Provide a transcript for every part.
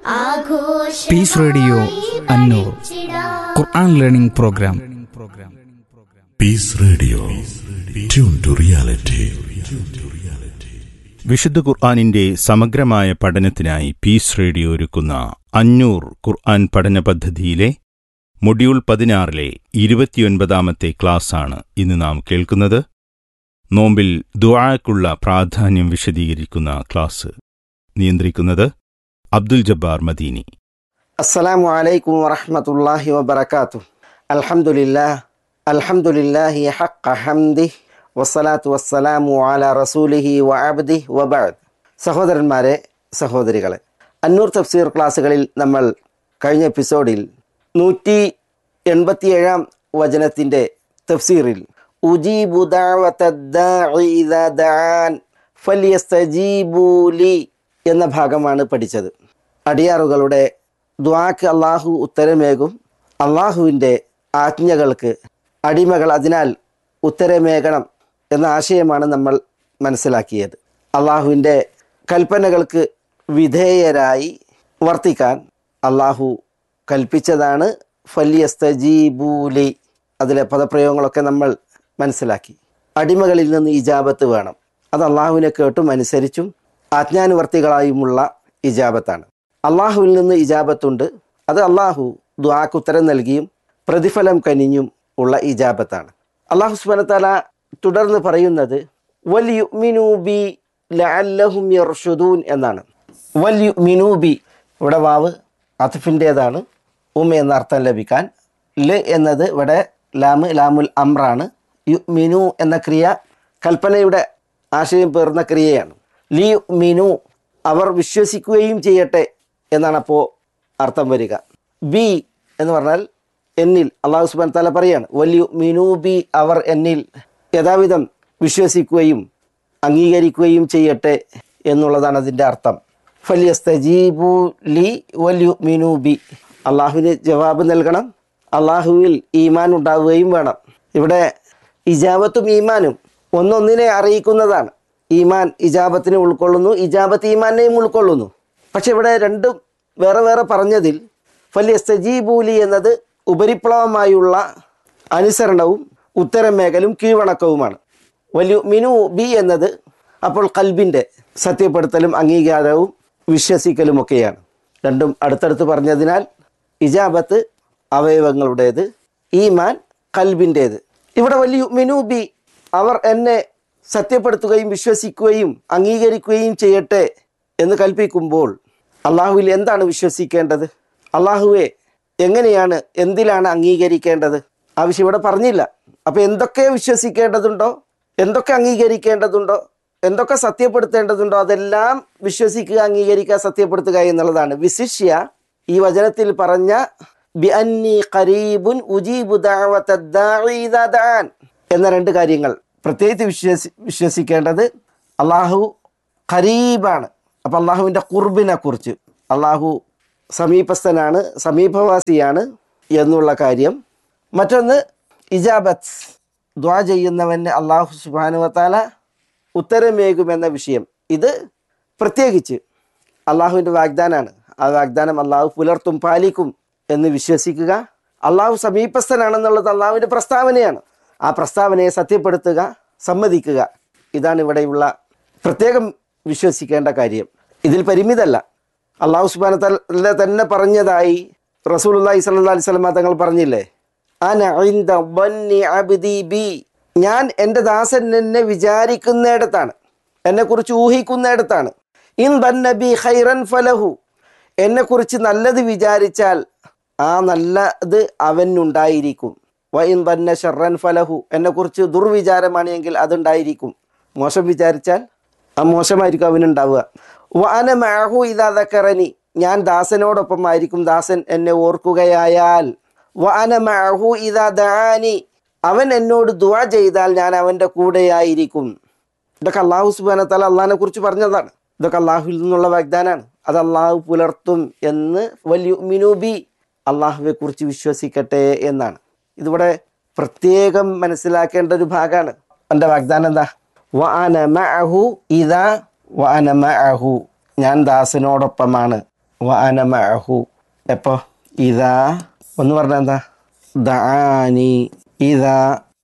Piece radio Annoor Quran learning program peace radio tune to reality വിശുദ്ധ ഖുർആാനിന്റെ സമഗ്രമായ പഠനത്തിനായി പീസ് റേഡിയോ ഒരുക്കുന്ന അഞ്ഞൂർ ഖുർആൻ പഠന പദ്ധതിയിലെ മൊഡ്യൂൾ പതിനാറിലെ ഇരുപത്തിയൊൻപതാമത്തെ ക്ലാസ്സാണ് ഇന്ന് നാം കേൾക്കുന്നത് നോമ്പിൽ ദുആക്കുള്ള പ്രാധാന്യം വിശദീകരിക്കുന്ന ക്ലാസ് നിയന്ത്രിക്കുന്നത് അബ്ദുൽ ജബ്ബാർ മദീനി السلام عليكم ورحمة الله وبركاته الحمد لله الحمد لله حق حمده والصلاة والسلام على رسوله وعبده وبعد സഹോദരന്മാരെ സഹോദരികളെ അന്നൂർ തഫ്സീർ ക്ലാസ്സുകളിൽ നമ്മൾ കഴിഞ്ഞ എപ്പിസോഡിൽ നൂറ്റി എൺപത്തിയേഴാം വചനത്തിൻ്റെ തഫ്സീറിൽ ഉജീബു ദഅവത്തദ്ദാഇ ഇദാ ദഅാൻ ഫലിയസ്തജീബൂ ലി എന്ന ഭാഗമാണ് പഠിച്ചത് അടിയാറുകളുടെ ദ്വാക്ക് അള്ളാഹു ഉത്തരമേകും അള്ളാഹുവിൻ്റെ ആജ്ഞകൾക്ക് അടിമകൾ അതിനാൽ ഉത്തരമേകണം എന്ന ആശയമാണ് നമ്മൾ മനസ്സിലാക്കിയത് അള്ളാഹുവിൻ്റെ കൽപ്പനകൾക്ക് വിധേയരായി വർത്തിക്കാൻ അള്ളാഹു കൽപ്പിച്ചതാണ് ഫല്യസ്തജീബൂലി അതിലെ പദപ്രയോഗങ്ങളൊക്കെ നമ്മൾ മനസ്സിലാക്കി അടിമകളിൽ നിന്ന് ഇജാബത്ത് വേണം അത് അള്ളാഹുവിനെ കേട്ടും അനുസരിച്ചും ആജ്ഞാനുവർത്തികളായുമുള്ള ഇജാബത്താണ് അള്ളാഹുവിൽ നിന്ന് ഇജാബത്തുണ്ട് അത് അള്ളാഹു ദ്വാക്ക് ഉത്തരം നൽകിയും പ്രതിഫലം കനിഞ്ഞും ഉള്ള ഇജാബത്താണ് അള്ളാഹു സുബനത്തല തുടർന്ന് പറയുന്നത് വൽ യുമിനൂബി ലഅല്ലഹും യർഷുദൂൻ എന്നാണ് വൽ യുമിനൂബി ഇവിടെ വാവ് അത്ഫിൻ്റേതാണ് ഉം എന്ന അർത്ഥം ലഭിക്കാൻ ല് എന്നത് ഇവിടെ ലാമ് ലാമുൽ അമ്രാണ് യു മിനു എന്ന ക്രിയ കൽപ്പനയുടെ ആശയം പേർന്ന ക്രിയയാണ് ലി മിനു അവർ വിശ്വസിക്കുകയും ചെയ്യട്ടെ എന്നാണ് അപ്പോൾ അർത്ഥം വരിക ബി എന്ന് പറഞ്ഞാൽ എന്നിൽ അള്ളാഹു സുബാൻ തല പറയാണ് വലിയ മിനു ബി അവർ എന്നിൽ യഥാവിധം വിശ്വസിക്കുകയും അംഗീകരിക്കുകയും ചെയ്യട്ടെ എന്നുള്ളതാണ് അതിൻ്റെ അർത്ഥം ഫലിയസ്തജീബു ലി വലിയു മിനു ബി അള്ളാഹുവിന് ജവാബ് നൽകണം അള്ളാഹുവിൽ ഈമാൻ ഉണ്ടാവുകയും വേണം ഇവിടെ ഇജാബത്തും ഈമാനും ഒന്നൊന്നിനെ അറിയിക്കുന്നതാണ് ഈമാൻ ഇജാബത്തിനെ ഉൾക്കൊള്ളുന്നു ഇജാബത്ത് ഈമാനെയും ഉൾക്കൊള്ളുന്നു പക്ഷെ ഇവിടെ രണ്ടും വേറെ വേറെ പറഞ്ഞതിൽ ഫല്യസ്തജീബൂലി എന്നത് ഉപരിപ്ലവമായുള്ള അനുസരണവും ഉത്തരമേഖലും കീഴ്വണക്കവുമാണ് വലിയ മിനു ബി എന്നത് അപ്പോൾ കൽബിൻ്റെ സത്യപ്പെടുത്തലും അംഗീകാരവും വിശ്വസിക്കലുമൊക്കെയാണ് രണ്ടും അടുത്തടുത്ത് പറഞ്ഞതിനാൽ ഇജാബത്ത് അവയവങ്ങളുടേത് ഈമാൻ കൽബിൻ്റേത് ഇവിടെ വലിയ മിനു ബി അവർ എന്നെ സത്യപ്പെടുത്തുകയും വിശ്വസിക്കുകയും അംഗീകരിക്കുകയും ചെയ്യട്ടെ എന്ന് കൽപ്പിക്കുമ്പോൾ അള്ളാഹുവിൽ എന്താണ് വിശ്വസിക്കേണ്ടത് അള്ളാഹുവെ എങ്ങനെയാണ് എന്തിലാണ് അംഗീകരിക്കേണ്ടത് ആവശ്യം ഇവിടെ പറഞ്ഞില്ല അപ്പോൾ എന്തൊക്കെ വിശ്വസിക്കേണ്ടതുണ്ടോ എന്തൊക്കെ അംഗീകരിക്കേണ്ടതുണ്ടോ എന്തൊക്കെ സത്യപ്പെടുത്തേണ്ടതുണ്ടോ അതെല്ലാം വിശ്വസിക്കുക അംഗീകരിക്കുക സത്യപ്പെടുത്തുക എന്നുള്ളതാണ് വിശിഷ്യ ഈ വചനത്തിൽ പറഞ്ഞ ബി അന്നി ഖരീബുൻ ഉജീബു ദഅവത്തദ്ദാഇ ഇദാ ദഅാൻ എന്ന രണ്ട് കാര്യങ്ങൾ പ്രത്യേകിച്ച് വിശ്വസി വിശ്വസിക്കേണ്ടത് അള്ളാഹു ഖരീബാണ് അപ്പം അള്ളാഹുവിൻ്റെ കുർബിനെ കുറിച്ച് അള്ളാഹു സമീപസ്ഥനാണ് സമീപവാസിയാണ് എന്നുള്ള കാര്യം മറ്റൊന്ന് ഇജാബത്ത് ദ്വാ ചെയ്യുന്നവന് അള്ളാഹു സുബാനുവത്താല ഉത്തരമേകുമെന്ന വിഷയം ഇത് പ്രത്യേകിച്ച് അള്ളാഹുവിൻ്റെ വാഗ്ദാനാണ് ആ വാഗ്ദാനം അള്ളാഹു പുലർത്തും പാലിക്കും എന്ന് വിശ്വസിക്കുക അള്ളാഹു സമീപസ്ഥനാണെന്നുള്ളത് അള്ളാഹുവിൻ്റെ പ്രസ്താവനയാണ് ആ പ്രസ്താവനയെ സത്യപ്പെടുത്തുക സമ്മതിക്കുക ഇതാണ് ഇവിടെയുള്ള പ്രത്യേകം വിശ്വസിക്കേണ്ട കാര്യം ഇതിൽ പരിമിതല്ല അള്ളാഹു സുബാന തന്നെ പറഞ്ഞതായി റസൂൽ അള്ളാഹി സല്ലാ അലൈഹി സ്വലമ തങ്ങൾ പറഞ്ഞില്ലേ അന ഇൻദ ബന്നി അബ്ദി ബി ഞാൻ എൻ്റെ ദാസൻ എന്നെ വിചാരിക്കുന്നിടത്താണ് എന്നെക്കുറിച്ച് ഊഹിക്കുന്നിടത്താണ് ഇൻ ബന്നബി ഖൈറൻ ഫലഹു എന്നെക്കുറിച്ച് നല്ലത് വിചാരിച്ചാൽ ആ നല്ലത് അവനുണ്ടായിരിക്കും വൈൻ ബന്ന ഷർറൻ ഫലഹു എന്നെക്കുറിച്ച് ദുർവിചാരമാണ് എങ്കിൽ അതുണ്ടായിരിക്കും മോശം വിചാരിച്ചാൽ ആ മോശമായിരിക്കും അവനുണ്ടാവുക വാന മാഹു ഇതാതക്കറനി ഞാൻ ദാസനോടൊപ്പം ആയിരിക്കും ദാസൻ എന്നെ ഓർക്കുകയായാൽ വാന മാഹു ഇതാ ദാനി അവൻ എന്നോട് ദുവാ ചെയ്താൽ ഞാൻ അവൻ്റെ കൂടെയായിരിക്കും ഇതൊക്കെ അള്ളാഹു സുബാന തല അള്ളഹാനെ കുറിച്ച് പറഞ്ഞതാണ് ഇതൊക്കെ അള്ളാഹുവിൽ നിന്നുള്ള വാഗ്ദാനാണ് അത് അള്ളാഹു പുലർത്തും എന്ന് വലിയ മിനുബി അള്ളാഹുവെ കുറിച്ച് വിശ്വസിക്കട്ടെ എന്നാണ് ഇതിവിടെ പ്രത്യേകം മനസ്സിലാക്കേണ്ട ഒരു ഭാഗമാണ് എൻ്റെ വാഗ്ദാനം എന്താ വഅന മഅഹു ഇതാ വഅന മഅഹു ഞാൻ ദാസനോടൊപ്പമാണ് വ അനമഅഹു എപ്പോ ഇതാ ഒന്ന് പറഞ്ഞാൽ എന്താ ദാനി ഇതാ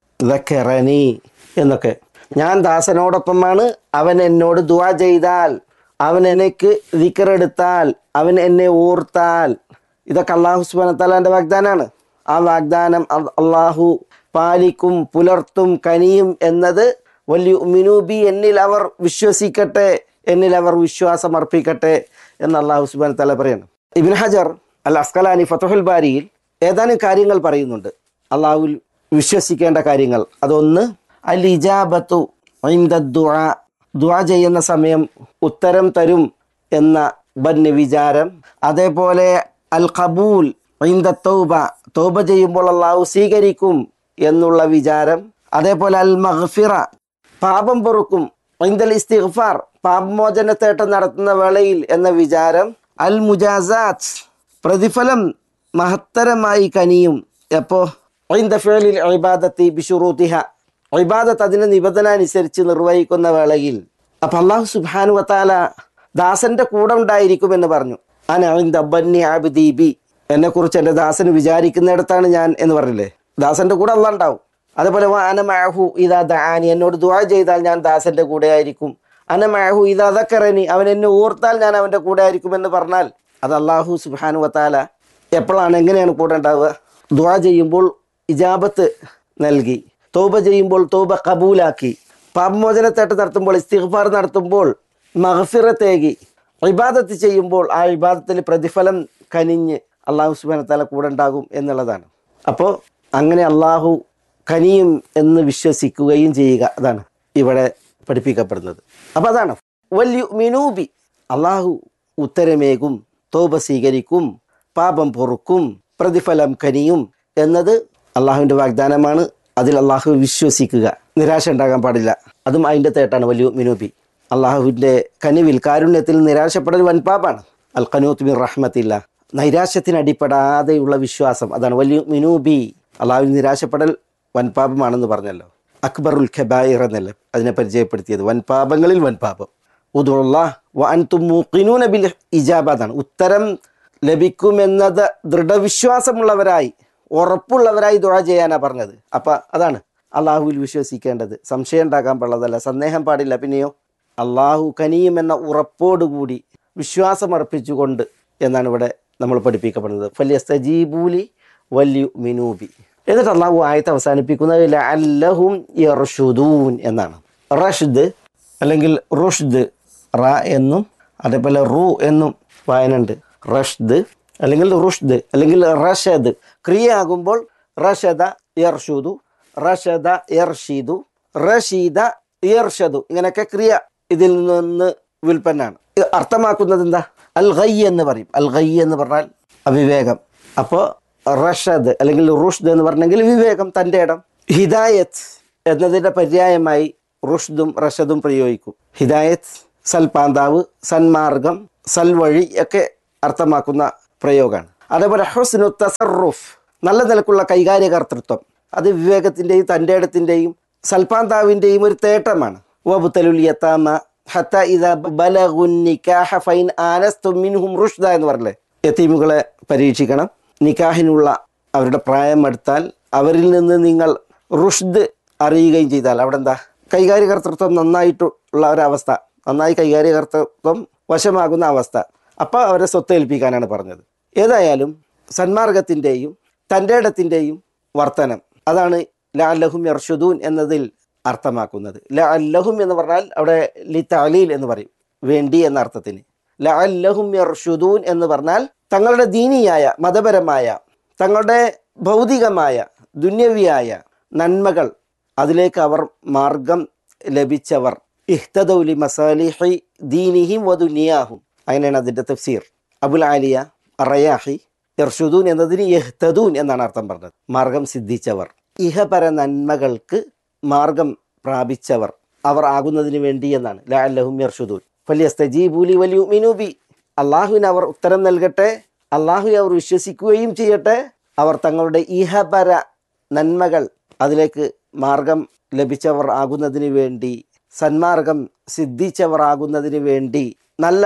ദക്കറനി എന്നൊക്കെ ഞാൻ ദാസനോടൊപ്പമാണ് അവൻ എന്നോട് ദുആ ചെയ്താൽ അവൻ എനിക്ക് ദിക്കറെടുത്താൽ അവൻ എന്നെ ഓർത്താൽ ഇതൊക്കെ അള്ളാഹു സുബാന തലാൻ്റെ വാഗ്ദാനാണ് ആ വാഗ്ദാനം അ- അള്ളാഹു പാലിക്കും പുലർത്തും കനിയും എന്നത് വലിയ മിനൂബി എന്നിൽ അവർ വിശ്വസിക്കട്ടെ എന്നിൽ അവർ വിശ്വാസം അർപ്പിക്കട്ടെ എന്ന് അള്ളാഹു സുബാൻ തല പറയണം ഇബിൻ ഹജർ അൽ അസ്കലാനി ഫത്തുഹുൽ ബാരിയിൽ ഏതാനും കാര്യങ്ങൾ പറയുന്നുണ്ട് അള്ളാഹുൽ വിശ്വസിക്കേണ്ട കാര്യങ്ങൾ അതൊന്ന് അൽ ഇജാബത്തു ഐന്ദ ദുആ ദുആ ചെയ്യുന്ന സമയം ഉത്തരം തരും എന്ന ബന് വിചാരം അതേപോലെ അൽ ഖബൂൽ ഐന്ദ തൗബ തൗബ ചെയ്യുമ്പോൾ അള്ളാഹു സ്വീകരിക്കും എന്നുള്ള വിചാരം അതേപോലെ അൽ മഗ്ഫിറ പാപം പൊറുക്കും ഐന്ദൽ ഇസ്തിഗ്ഫാർ പാപമോചനത്തേട്ടം നടത്തുന്ന വേളയിൽ എന്ന വിചാരം അൽ മുജാസാത്ത് പ്രതിഫലം മഹത്തരമായി കനിയും എപ്പോ ഐന്ദ ഫിഅലിൽ ഇബാദത്തി ബിശുറൂത്തിഹ ഇബാദത്ത് അതിന്റെ നിബന്ധന അനുസരിച്ച് നിർവഹിക്കുന്ന വേളയിൽ അപ്പൊ അള്ളാഹു സുബ്ഹാനു വതാല ദാസന്റെ കൂടെ ഉണ്ടായിരിക്കുമെന്ന് പറഞ്ഞു അനഇന്ദ ബന്നി അബ്ദി ബി എന്നെ കുറിച്ച് എന്റെ ദാസന് വിചാരിക്കുന്നിടത്താണ് ഞാൻ എന്ന് പറഞ്ഞില്ലേ ദാസന്റെ കൂടെ അള്ളാഹ് ഉണ്ടാവും അതേപോലെ വ അന മഅഹു ഇദാ ദഅാനി എന്നോട് ദുആ ചെയ്താൽ ഞാൻ ദാസന്റെ കൂടെ ആയിരിക്കും അന മഅഹു ഇദാ ദക്കറനി അവൻ എന്നെ ഓർത്താൽ ഞാൻ അവന്റെ കൂടെ ആയിരിക്കും എന്ന് പറഞ്ഞാൽ അത് അള്ളാഹു സുബ്ഹാനു വതാല എപ്പോഴാണ് എങ്ങനെയാണ് കൂടെ ഉണ്ടാവുക ദുആ ചെയ്യുമ്പോൾ ഇജാബത്ത് നൽകി തോബ ചെയ്യുമ്പോൾ തോബ കബൂലാക്കി പാപമോചനത്തേട്ട് നടത്തുമ്പോൾ ഇസ്തിഗ്ഫാർ നടത്തുമ്പോൾ മഹഫിറത്തേകി ഇബാദത്ത് ചെയ്യുമ്പോൾ ആ ഇബാദത്തിൽ പ്രതിഫലം കനിഞ്ഞ് അള്ളാഹു സുബാന തല കൂടെ ഉണ്ടാകും എന്നുള്ളതാണ് അപ്പോൾ അങ്ങനെ അള്ളാഹു കനിയും എന്ന് വിശ്വസിക്കുകയും ചെയ്യുക അതാണ് ഇവിടെ പഠിപ്പിക്കപ്പെടുന്നത് അപ്പോൾ അതാണ് വലിയ മിനൂബി അള്ളാഹു ഉത്തരമേകും തോപ സ്വീകരിക്കും പാപം പൊറുക്കും പ്രതിഫലം കനിയും എന്നത് അള്ളാഹുവിൻ്റെ വാഗ്ദാനമാണ് അതിൽ അള്ളാഹു വിശ്വസിക്കുക നിരാശ ഉണ്ടാകാൻ പാടില്ല അതും അതിൻ്റെ തേട്ടാണ് വലിയ മിനൂബി അള്ളാഹുവിൻ്റെ കനിവിൽ കാരുണ്യത്തിൽ നിരാശപ്പെടൽ വൻപാപാണ് അൽ ഖനൂത്ത് മിർ റഹ്മത്തില്ല നൈരാശ്യത്തിന് അടിപ്പെടാതെയുള്ള വിശ്വാസം അതാണ് വലിയ മിനൂബി അള്ളാഹുവിൽ നിരാശപ്പെടൽ വൻപാപമാണെന്ന് പറഞ്ഞല്ലോ അക്ബറുൽ ഖബായിർ എന്നല്ലേ അതിനെ പരിചയപ്പെടുത്തിയത് വൻപാപങ്ങളിൽ വൻപാപം ഉദുള്ള വ അൻതും മൂക്കിനൂന ബിൽ ഇജാബ അതാണ് ഉത്തരം ലഭിക്കുമെന്നത് ദൃഢവിശ്വാസമുള്ളവരായി ഉറപ്പുള്ളവരായി ദുഴ ചെയ്യാനാ പറഞ്ഞത് അപ്പം അതാണ് അള്ളാഹുവിൽ വിശ്വസിക്കേണ്ടത് സംശയം ഉണ്ടാക്കാൻ പാടുള്ളതല്ല സന്ദേഹം പാടില്ല പിന്നെയോ അള്ളാഹു കനിയും എന്ന ഉറപ്പോടുകൂടി വിശ്വാസമർപ്പിച്ചുകൊണ്ട് എന്നാണ് ഇവിടെ നമ്മൾ പഠിപ്പിക്കപ്പെടുന്നത് ഫലിയ സജീബൂലി വല്യു മിനൂബി എന്നിട്ട് അള്ളാഹു ആയത്ത് അവസാനിപ്പിക്കുന്നത് അല്ലഹും യർഷുദൂൻ എന്നാണ് റഷ്ദ് അല്ലെങ്കിൽ റുഷ്ദ് റ എന്നും അതേപോലെ റു എന്നും വായനുണ്ട് റഷ്ദ് അല്ലെങ്കിൽ റുഷ്ദ് അല്ലെങ്കിൽ റഷദ് ക്രിയ ആകുമ്പോൾ റഷദ യർഷുദു റഷദ യർഷീദു റഷീദ യർഷദു ഇങ്ങനെയൊക്കെ ക്രിയ ഇതിൽ നിന്ന് വിൽപ്പനാണ് ഇത് അർത്ഥമാക്കുന്നത് എന്താ അൽ ഗൈ എന്ന് പറയും അൽ ഗൈ എന്ന് പറഞ്ഞാൽ അവിവേകം അപ്പോൾ റഷദ് അല്ലെങ്കിൽ റുഷ്ദ് എന്ന് പറഞ്ഞെങ്കിൽ വിവേകം തൻ്റെ ഇടം ഹിദായത്ത് എന്നതിൻ്റെ പര്യായമായി റുഷ്ദും റഷദും പ്രയോഗിക്കും ഹിദായത്ത് സൽപാന്താവ് സന്മാർഗം സൽവഴി ഒക്കെ അർത്ഥമാക്കുന്ന പ്രയോഗമാണ് അതേപോലെ ഹുസ്നു തസറുഫ് നല്ല നിലക്കുള്ള കൈകാര്യകർത്തൃത്വം അത് വിവേകത്തിൻ്റെയും തൻ്റെ ഇടത്തിൻ്റെയും സൽപാന്താവിൻ്റെയും ഒരു തേട്ടമാണ് വബുത്തലുൽ യത്താമ ഹത്ത ഇദ ബലഗുൻ നിക്കാഹ ഫൈൻ ആനസ്തും മിൻഹും റുഷ്ദ എന്ന് പറഞ്ഞില്ലേ യത്തീമുകളെ പരീക്ഷിക്കണം നിക്കാഹിനുള്ള അവരുടെ പ്രായം എടുത്താൽ അവരിൽ നിന്ന് നിങ്ങൾ റുഷ്ദ് അറിയുകയും ചെയ്താൽ അവിടെ എന്താ കൈകാര്യകർത്തൃത്വം നന്നായിട്ടുള്ള ഒരവസ്ഥ നന്നായി കൈകാര്യകർത്തൃത്വം വശമാകുന്ന അവസ്ഥ അപ്പോൾ അവരെ സ്വത്ത് ഏൽപ്പിക്കാനാണ് പറഞ്ഞത് ഏതായാലും സന്മാർഗത്തിൻ്റെയും തൻ്റെ ഇടത്തിൻ്റെയും വർത്തനം അതാണ് ലാ അല്ലഹും യർഷുദൂൻ എന്നതിൽ അർത്ഥമാക്കുന്നത് ലാ അല്ലഹും എന്ന് പറഞ്ഞാൽ അവിടെ ലി താലീൽ എന്ന് പറയും വേണ്ടി എന്ന അർത്ഥത്തിന് ലാ അല്ലഹും യർഷുദൂൻ എന്ന് പറഞ്ഞാൽ തങ്ങളുടെ ദീനിയായ മതപരമായ തങ്ങളുടെ ഭൗതികമായ ദുന്യവിയായ നന്മകൾ അതിലേക്ക് അവർ മാർഗം ലഭിച്ചവർ ഇഹ്തദൗലി മസാലിഹി ദീനിഹിം വദുനിയാഹും അങ്ങനെയാണ് അതിൻ്റെ തഫ്സീർ അബുൽ ആലിയ റയാഹി ഇർഷുദൂൻ എന്നതിന് യഹ്തദൂൻ എന്നാണ് അർത്ഥം പറഞ്ഞത് മാർഗം സിദ്ധിച്ചവർ ഇഹപര നന്മകൾക്ക് മാർഗം പ്രാപിച്ചവർ അവർ ആകുന്നതിന് വേണ്ടി എന്നാണ് ലാ അല്ലഹും യർഷുദൂൻ ഫലിയസ്തജീബൂലി വലിയ മിനൂബി അള്ളാഹുവിന് അവർ ഉത്തരം നൽകട്ടെ അള്ളാഹു അവർ വിശ്വസിക്കുകയും ചെയ്യട്ടെ അവർ തങ്ങളുടെ ഇഹപര നന്മകൾ അതിലേക്ക് മാർഗം ലഭിച്ചവർ ആകുന്നതിന് വേണ്ടി സന്മാർഗം സിദ്ധിച്ചവർ ആകുന്നതിന് വേണ്ടി നല്ല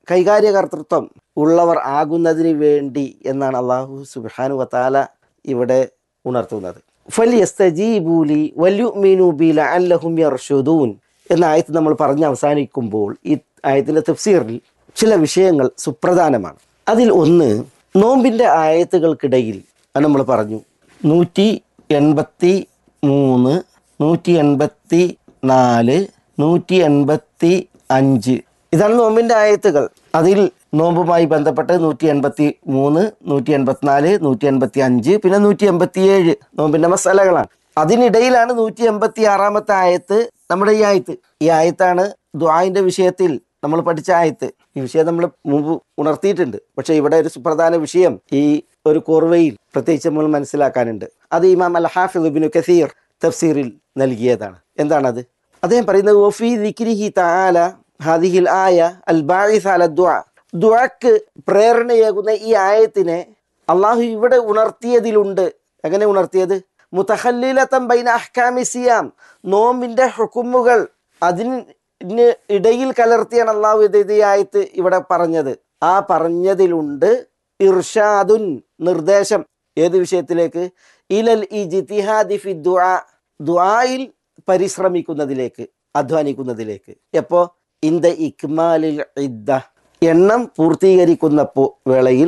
കൈകാര്യകർത്തൃത്വം ഉള്ളവർ ആകുന്നതിന് വേണ്ടി എന്നാണ് അള്ളാഹു സുബാനു വത്താല ഇവിടെ ഉണർത്തുന്നത് ഫലിയസ്തജീബൂലി വല്യുമീനു ബില അല്ലഹും യർഷുദൂൻ എന്ന ആയത്ത് നമ്മൾ പറഞ്ഞ് അവസാനിക്കുമ്പോൾ ഈ ആയത്തിൻ്റെ തഫ്സീറിൽ ചില വിഷയങ്ങൾ സുപ്രധാനമാണ് അതിൽ ഒന്ന് നോമ്പിൻ്റെ ആയത്തുകൾക്കിടയിൽ അത് നമ്മൾ പറഞ്ഞു നൂറ്റി എൺപത്തി മൂന്ന് നൂറ്റി എൺപത്തി നാല് നൂറ്റി എൺപത്തി അഞ്ച് ഇതാണ് നോമ്പിൻ്റെ ആയത്തുകൾ അതിൽ നോമ്പുമായി ബന്ധപ്പെട്ട് നൂറ്റി എൺപത്തി മൂന്ന് നൂറ്റി എൺപത്തിനാല് നൂറ്റി എൺപത്തി അഞ്ച് പിന്നെ നൂറ്റി എൺപത്തി ഏഴ് നോമ്പിൻ്റെ മസാലകളാണ് അതിനിടയിലാണ് നൂറ്റി എൺപത്തി ആറാമത്തെ ആയത്ത് നമ്മുടെ ഈ ആയത്ത് ഈ ആയത്താണ് ദ്വായിൻ്റെ വിഷയത്തിൽ നമ്മൾ പഠിച്ച ആയത്ത് ഈ വിഷയം നമ്മൾ മുമ്പ് ഉണർത്തിയിട്ടുണ്ട് പക്ഷേ ഇവിടെ ഒരു സുപ്രധാന വിഷയം ഈ ഒരു കോർവയിൽ പ്രത്യേകിച്ച് നമ്മൾ മനസ്സിലാക്കാനുണ്ട് അത് ഇമാം അൽ ഹാഫിദ് ബിനു കസീർ തഫ്സീറിൽ നൽകിയതാണ് എന്താണത് അദ്ദേഹം പറയുന്നത് വഫി ദിക്രിഹി തആല ഹാദിഹിൽ ആയ അൽ ബാഇസ് അല ദുആ ദുആക്ക് പ്രേരണയേകുന്ന ഈ ആയത്തിനെ അള്ളാഹു ഇവിടെ ഉണർത്തിയതിലുണ്ട് എങ്ങനെ ഉണർത്തിയത് മുത്തഹല്ലിലത്തം ബൈന അഹ്കാമി സിയാം നോമ്പിന്റെ ഹുക്കുമുകൾ അതിന് ഇടയിൽ കലർത്തിയാണ് അള്ളാഹു ഇത് ഇത് ഈ ആയത്ത് ഇവിടെ പറഞ്ഞത് ആ പറഞ്ഞതിലുണ്ട് ഇർഷാദുൻ നിർദ്ദേശം ഏത് വിഷയത്തിലേക്ക് ഇലൽ ഇജ്തിഹാദി ഫി ദുആ ദുആയിൽ പരിശ്രമിക്കുന്നതിലേക്ക് അധ്വാനിക്കുന്നതിലേക്ക് എപ്പോ ഇന്ത ഇക്മാലിൽ ഇദ്ദ എണ്ണം പൂർത്തീകരിക്കുന്ന പോ- വേളയിൽ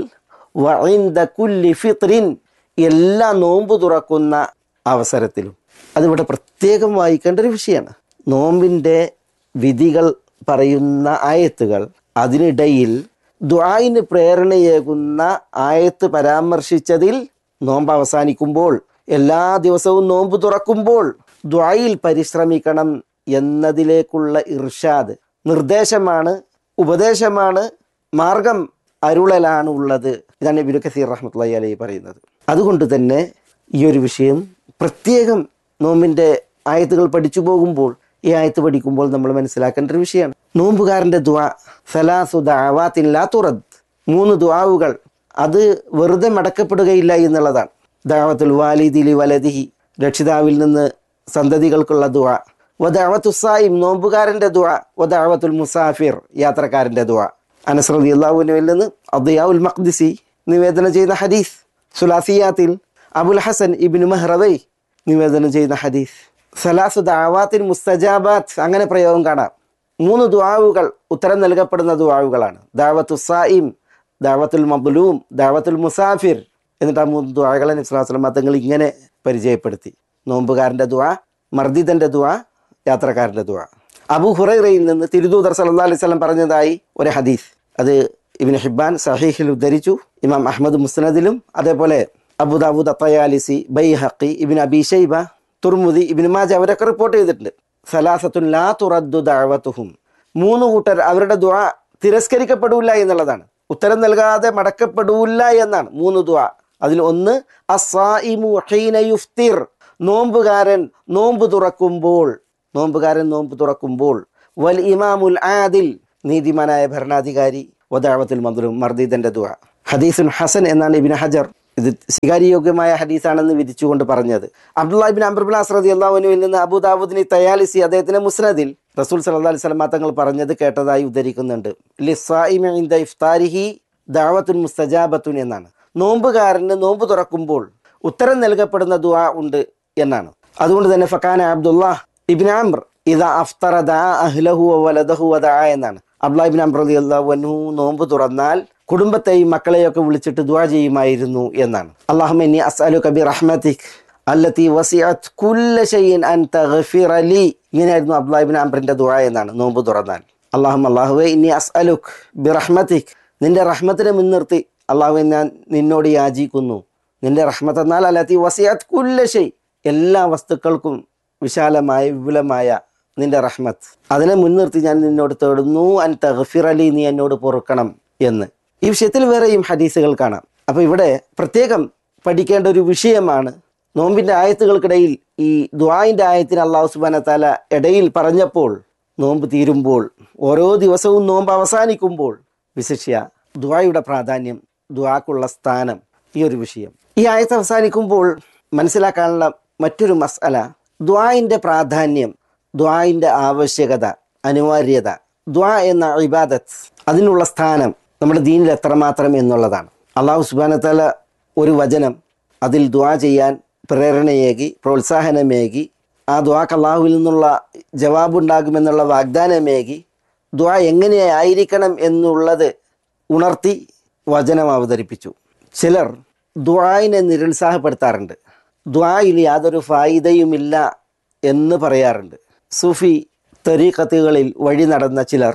വഇന്ദ കുല്ലി ഫിത്രിൻ എല്ലാ നോമ്പ് തുറക്കുന്ന അവസരത്തിലും അതിവിടെ പ്രത്യേകം വായിക്കേണ്ട ഒരു വിഷയമാണ് നോമ്പിൻ്റെ വിധികൾ പറയുന്ന ആയത്തുകൾ അതിനിടയിൽ ദ്വായിന് പ്രേരണയേകുന്ന ആയത്ത് പരാമർശിച്ചതിൽ നോമ്പ് അവസാനിക്കുമ്പോൾ എല്ലാ ദിവസവും നോമ്പ് തുറക്കുമ്പോൾ ദ്വായിൽ പരിശ്രമിക്കണം എന്നതിലേക്കുള്ള ഇർഷാദ് നിർദ്ദേശമാണ് ഉപദേശമാണ് മാർഗം അരുളലാണ് ഉള്ളത് ഇതാണ് ഇബിനു കസീർ റഹ്മത്തുള്ളി അലൈഹി പറയുന്നത് അതുകൊണ്ട് തന്നെ ഈ ഒരു വിഷയം പ്രത്യേകം നോമ്പിൻ്റെ ആയത്തുകൾ പഠിച്ചു പോകുമ്പോൾ ഈ ആയത്ത് പഠിക്കുമ്പോൾ നമ്മൾ മനസ്സിലാക്കേണ്ട ഒരു വിഷയമാണ് നോമ്പുകാരൻ്റെ ദ്വാ സലാസു ദഅവാത്തിൻ ലാ തുറദ് മൂന്ന് ദ്വാവുകൾ അത് വെറുതെ മടക്കപ്പെടുകയില്ല എന്നുള്ളതാണ് ദാവത്തുൽ വാലിദിലി വലദിഹി രക്ഷിതാവിൽ നിന്ന് സന്തതികൾക്കുള്ള ദ്വാ വദാവത്തു സായിം നോമ്പുകാരൻ്റെ ദ്വാ വദാവത്തുൽ മുസാഫിർ യാത്രക്കാരൻ്റെ ദ്വാ അനസ് റളിയല്ലാഹുവിനുവിൽ നിന്ന് അദ്യാഉൽ മഖ്ദിസി നിവേദനം ചെയ്യുന്ന ഹദീസ് സുലാസിയാത്തിൽ അബുൽ ഹസൻ ഇബ്നു മഹ്റവൈ നിവേദനം ചെയ്യുന്ന ഹദീസ് സലാസു ദാവാത്തിൻ മുസ്തജാബാത്ത് അങ്ങനെ പ്രയോഗം കാണാം മൂന്ന് ദുആവുകൾ ഉത്തരം നൽകപ്പെടുന്ന ദുആവുകളാണ് ദാവത്തു സായിം ദാവത്തുൽ മബ്ലൂം ദാവത്തുൽ മുസാഫിർ എന്നിട്ട് ആ മൂന്ന് ദുആകളെ നിസ്ലാസ്ലം തങ്ങൾ ഇങ്ങനെ പരിചയപ്പെടുത്തി നോമ്പുകാരൻ്റെ ദുആ മർദിദൻ്റെ ദുആ യാത്രക്കാരൻ്റെ ദുആ അബു ഹുറൈറയിൽ നിന്ന് തിരുദൂതർ സല്ലല്ലാഹു അലൈഹി വസല്ലം പറഞ്ഞതായി ഒരു ഹദീസ് അത് ഇബിൻ ഹിബാൻ സഹീഹിൽ ഉദ്ധരിച്ചു ഇമാം അഹമ്മദ് മുസ്നദിലും അതേപോലെ അബുദാബുദ് അത്തയാലിസി ബൈഹഖി ഇബിൻ അബി ഷൈബ തുർമുദി ഇബിൻ മാജ അവരൊക്കെ റിപ്പോർട്ട് ചെയ്തിട്ടുണ്ട് സലാസത്തുൻ ലാ തുറദ്ദു ദഅവത്തുഹും മൂന്ന് കൂട്ടർ അവരുടെ ദുആ തിരസ്കരിക്കപ്പെടില്ല എന്നുള്ളതാണ് ഉത്തരം നൽകാതെ മടക്കപ്പെടൂല്ല എന്നാണ് മൂന്ന് ദുആ അതിൽ ഒന്ന് അസ്സായിമു ഹീന യുഫ്തിർ നോമ്പുകാരൻ നോമ്പ് തുറക്കുമ്പോൾ നോമ്പുകാരൻ നോമ്പ് തുറക്കുമ്പോൾ വൽ ഇമാമുൽ ആദിൽ നീതിമാനായ ഭരണാധികാരി വദാവത്തുൽ മദ്ലൂം മർദീദന്റെ ദുആ ഹദീസുൻ ഹസൻ എന്നാണ് ഇബിൻ ഹജർ ഇത് സ്വീകാര്യയോഗ്യമായ ഹദീസാണെന്ന് വിധിച്ചുകൊണ്ട് പറഞ്ഞത് അബ്ദുല്ലാ ഇബിൻ അംബർബിൻ അസ്രദി അള്ളാഹുനുവിൽ നിന്ന് അബുദാബുദിനി തയാലിസി അദ്ദേഹത്തിന്റെ മുസ്നദിൽ റസൂൽ സല്ലല്ലാഹു അലൈഹി വസല്ലം തങ്ങൾ പറഞ്ഞത് കേട്ടതായി ഉദ്ധരിക്കുന്നുണ്ട് ലിസ്സായിമി ഇൻദ ഇഫ്താരിഹി ദഅവത്തുൻ മുസ്തജാബത്തുൻ എന്നാണ് നോമ്പുകാരന് നോമ്പ് തുറക്കുമ്പോൾ ഉത്തരം നൽകപ്പെടുന്ന ദുആ ഉണ്ട് എന്നാണ് അതുകൊണ്ട് തന്നെ ഫക്കാന അബ്ദുല്ലാ ഇബിൻ അംർ ഇതാ അഫ്തറ ദാ അഹ്ലഹു വ വലദഹു വ ദാ എന്നാണ് അബ്ദുല്ലാ ഇബിൻ അംർ റളിയല്ലാഹു അൻഹു നോമ്പ് തുറന്നാൽ കുടുംബത്തെയും മക്കളെയൊക്കെ വിളിച്ചിട്ട് ദുആ ചെയ്യുമായിരുന്നു എന്നാണ് അല്ലാഹുമ്മ ഇന്നി അസ്അലുക ബി റഹ്മതിക് അല്ലത്തി വസിഅത് കുല്ല ഷൈഇൻ അൻ തഗ്ഫിറ ലി ഇങ്ങനെയായിരുന്നു അബ്ദുല്ലാ ഇബ്നു അംറിന്റെ ദുആ എന്നാണ് നോമ്പ് തുറന്നാൽ അല്ലാഹുമ്മ അല്ലാഹുവേ ഇന്നി അസ്അലുക് ബി റഹ്മതിക് നിന്റെ റഹ്മത്തിനെ മുൻനിർത്തി അള്ളാഹുവെ ഞാൻ നിന്നോട് യാചിക്കുന്നു നിന്റെ റഹ്മത്ത് എന്നാൽ അല്ലത്തി വസിഅത് കുല്ല ഷൈ എല്ലാ വസ്തുക്കൾക്കും വിശാലമായ വിപുലമായ നിന്റെ റഹ്മത്ത് അതിനെ മുൻനിർത്തി ഞാൻ നിന്നോട് തേടുന്നു അൻ തഗ്ഫിറലി നീ എന്നോട് പൊറുക്കണം എന്ന് ഈ വിഷയത്തിൽ വേറെയും ഹദീസുകൾ കാണാം അപ്പോൾ ഇവിടെ പ്രത്യേകം പഠിക്കേണ്ട ഒരു വിഷയമാണ് നോമ്പിൻ്റെ ആയത്തുകൾക്കിടയിൽ ഈ ദ്വായിൻ്റെ ആയത്തിന് അള്ളാഹു സുബാന താല ഇടയിൽ പറഞ്ഞപ്പോൾ നോമ്പ് തീരുമ്പോൾ ഓരോ ദിവസവും നോമ്പ് അവസാനിക്കുമ്പോൾ വിശിഷ്യ ദ്വായുടെ പ്രാധാന്യം ദ്വാക്കുള്ള സ്ഥാനം ഈ ഒരു വിഷയം ഈ ആയത്ത് അവസാനിക്കുമ്പോൾ മനസ്സിലാക്കാനുള്ള മറ്റൊരു മസ്അല ദ്വായിൻ്റെ പ്രാധാന്യം ദ്വായിൻ്റെ ആവശ്യകത അനിവാര്യത ദ്വാ എന്ന ഇബാദത്ത് അതിനുള്ള സ്ഥാനം നമ്മുടെ ദീനിൽ എത്രമാത്രം എന്നുള്ളതാണ് അള്ളാഹു സുബാനത്തല ഒരു വചനം അതിൽ ദ്വാ ചെയ്യാൻ പ്രേരണയേകി പ്രോത്സാഹനമേകി ആ ദ്വാക്ക് അള്ളാഹുവിൽ നിന്നുള്ള ജവാബുണ്ടാകുമെന്നുള്ള വാഗ്ദാനമേകി ദ്വാ എങ്ങനെയായിരിക്കണം എന്നുള്ളത് ഉണർത്തി വചനം അവതരിപ്പിച്ചു ചിലർ ദ്വായിനെ നിരുത്സാഹപ്പെടുത്താറുണ്ട് ദ്വായിൽ യാതൊരു ഫായിദയുമില്ല എന്ന് പറയാറുണ്ട് സൂഫി തരീഖത്തുകളിൽ വഴി നടന്ന ചിലർ